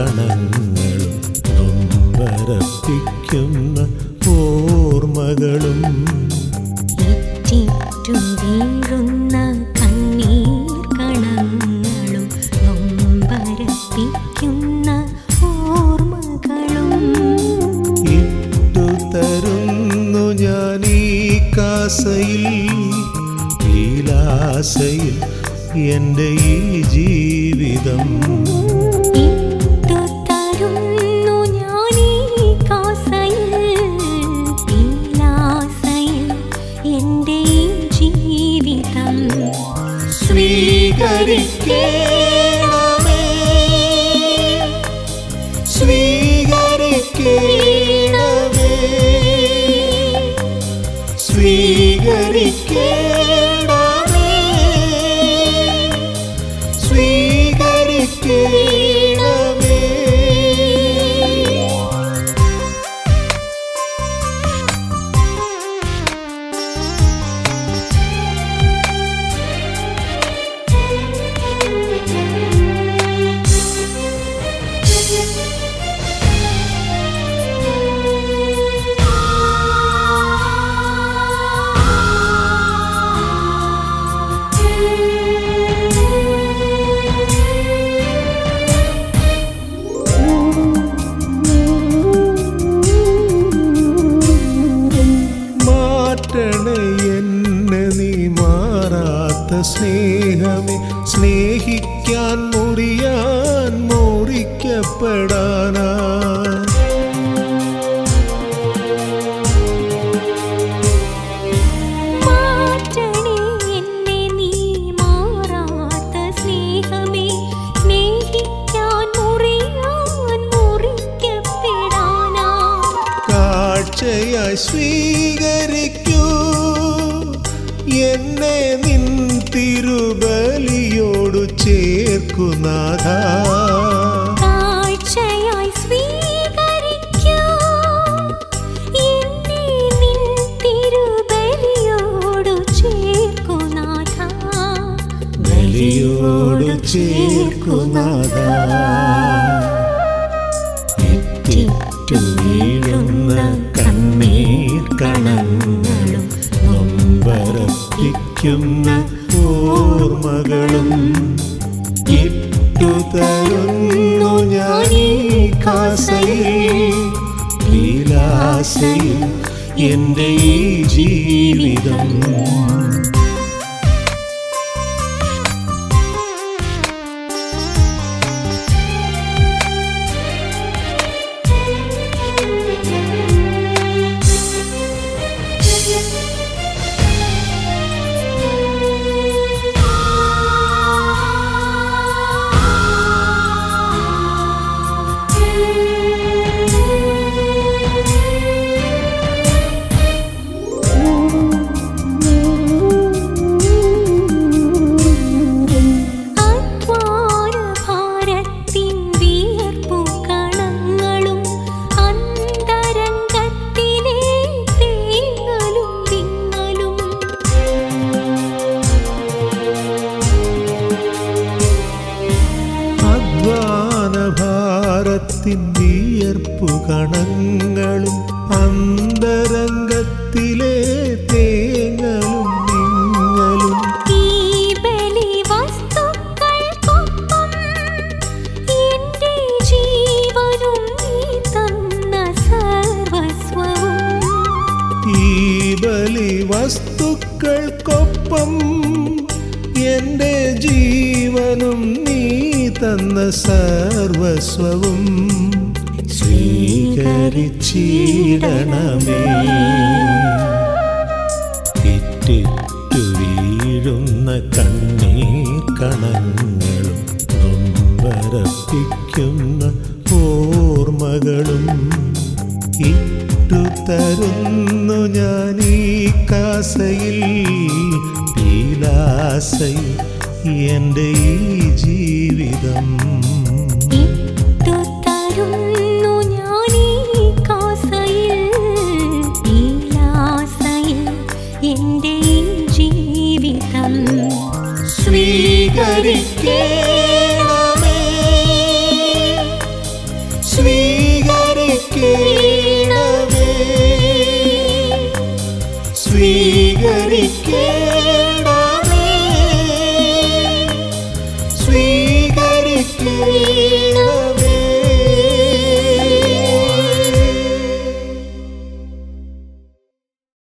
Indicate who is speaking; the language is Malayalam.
Speaker 1: കണങ്ങളും നൊമ്പരപ്പിക്കുന്ന ഓർമ്മകളും
Speaker 2: ഇറ്റിറ്റു വീഴുന്ന കണ്ണീർ കണങ്ങളും നൊമ്പരപ്പിക്കുന്ന ഓർമ്മകളും
Speaker 1: ഇട്ടു തരുന്നു ഞാൻ ഈ കാസയിൽ ഈലാസയിൽ എൻ്റെ ഈ ജീവിതം
Speaker 2: ഇട്ടു തരുന്നു ഞാനീ കാസയിൽ പീലാസയിൽ എൻ്റെ ഈ ജീവിതം
Speaker 1: സ്വീകരിക്കണമേ സ്വീകരിക്കണമേ സ്വീകരിക്കണമേ സ്വീകരിക്കണമേ മാറ്റണേ എന്നെ നീ മാറാത്ത സ്നേഹമേ സ്നേഹിക്കാൻ മുറിയാൻ മോറിക്കപ്പെടാനാ
Speaker 2: മാറ്റണേ എന്നെ നീ മാറാത്ത സ്നേഹമേ സ്നേഹിക്കാൻ മുറിയാൻ മുറിക്കപ്പെടാനാ
Speaker 1: കാഴ്ചയായി സ്വീകരിക്കൂ എന്നെ നിൻ തിരുബലിയോടു ചേർക്കുനാഥ
Speaker 2: കാഴ്ചയായി സ്വീകരിക്കൂ എന്നെ നിൻ തിരുബലിയോടു ചേർക്കുനാഥാ
Speaker 1: ബലിയോടു ചേർക്കുനാഥ ഇറ്റിറ്റു വീഴുന്ന കണ്ണീർ കണങ്ങളും നൊമ്പരപ്പിക്കുന്ന ഓർമ്മകളും ഇട്ടു തരുന്നു ഞാൻ ഈ കാസയിൽ ലീലാസയിൽ എൻ്റെ ഈ ജീവിതം
Speaker 2: അധ്വാനഭാരത്തിൻ വിയർപ്പു കണങ്ങളും അന്തരംഗത്തിലെ തേങ്ങലും വിങ്ങലും
Speaker 1: അധ്വാന ഭാരത്തിൻ വിയർപ്പു കണങ്ങളും അന്തരംഗത്തിലെ തേങ്ങലും നിങ്ങളും
Speaker 2: ഈ ബലി വസ്തുക്കൾക്കൊപ്പം എന്റെ ജീവനും നീ തന്ന സർവസ്വവും
Speaker 1: ഈ ബലി വസ്തുക്കൾക്കൊപ്പം എൻ്റെ ജീവനും നീ തന്ന സർവസ്വവും സ്വീകരിച്ചിടണമേ ഇറ്റിറ്റു വീഴുന്ന കണ്ണീർ കണങ്ങളും നൊമ്പരപ്പിക്കുന്ന ഓർമ്മകളും ഇട്ടു തരുന്നു ഞാൻ ഈ കാസയിൽ പീലാസയിൽ എൻ്റെ ഈ ജീവിതം
Speaker 2: ഇട്ടു തരുന്നു ഞാനീ കാസയിൽ പീലാസയിൽ എൻ്റെ ഈ ജീവിതം
Speaker 1: സ്വീകരിക്കണമേ സ്വീകരിക്കേണമേ